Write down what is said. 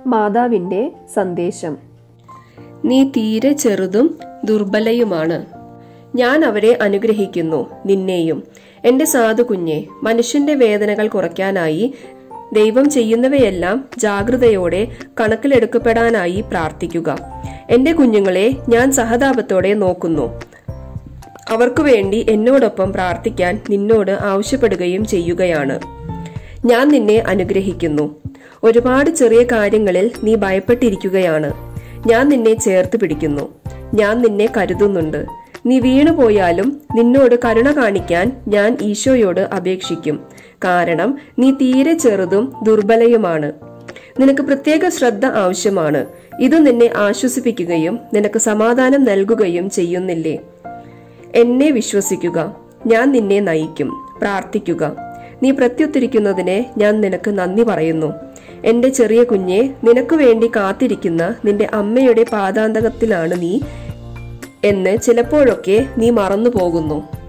മാതാവിന്റെ സന്ദേശം നീ തീരെ ചെറുതും ദുർബലയുമാണ് ഞാൻ അവരെ അനുഗ്രഹിക്കുന്നു നിന്നെയും എന്റെ സാധു കുഞ്ഞെ മനുഷ്യന്റെ വേദനകൾ കുറയ്ക്കാനായി ദൈവം ചെയ്യുന്നവയെല്ലാം ജാഗ്രതയോടെ കണക്കിലെടുക്കപ്പെടാനായി പ്രാർത്ഥിക്കുക എന്റെ കുഞ്ഞുങ്ങളെ ഞാൻ സഹതാപത്തോടെ നോക്കുന്നു അവർക്കു വേണ്ടി എന്നോടൊപ്പം പ്രാർത്ഥിക്കാൻ നിന്നോട് ആവശ്യപ്പെടുകയും ചെയ്യുകയാണ് ഞാൻ നിന്നെ അനുഗ്രഹിക്കുന്നു ഒരുപാട് ചെറിയ കാര്യങ്ങളിൽ നീ ഭയപ്പെട്ടിരിക്കുകയാണ് ഞാൻ നിന്നെ ചേർത്ത് പിടിക്കുന്നു ഞാൻ നിന്നെ കരുതുന്നുണ്ട് നീ വീണുപോയാലും നിന്നോട് കരുണ കാണിക്കാൻ ഞാൻ ഈശോയോട് അപേക്ഷിക്കും കാരണം നീ തീരെ ചെറുതും ദുർബലയുമാണ് നിനക്ക് പ്രത്യേക ശ്രദ്ധ ആവശ്യമാണ് ഇത് നിന്നെ ആശ്വസിപ്പിക്കുകയും നിനക്ക് സമാധാനം നൽകുകയും ചെയ്യുന്നില്ലേ എന്നെ വിശ്വസിക്കുക ഞാൻ നിന്നെ നയിക്കും പ്രാർത്ഥിക്കുക നീ പ്രത്യുത്തരിക്കുന്നതിനെ ഞാൻ നിനക്ക് നന്ദി പറയുന്നു എന്റെ ചെറിയ കുഞ്ഞെ നിനക്ക് വേണ്ടി കാത്തിരിക്കുന്ന നിന്റെ അമ്മയുടെ പാതാന്തകത്തിലാണ് നീ എന്ന് ചിലപ്പോഴൊക്കെ നീ മറന്നു പോകുന്നു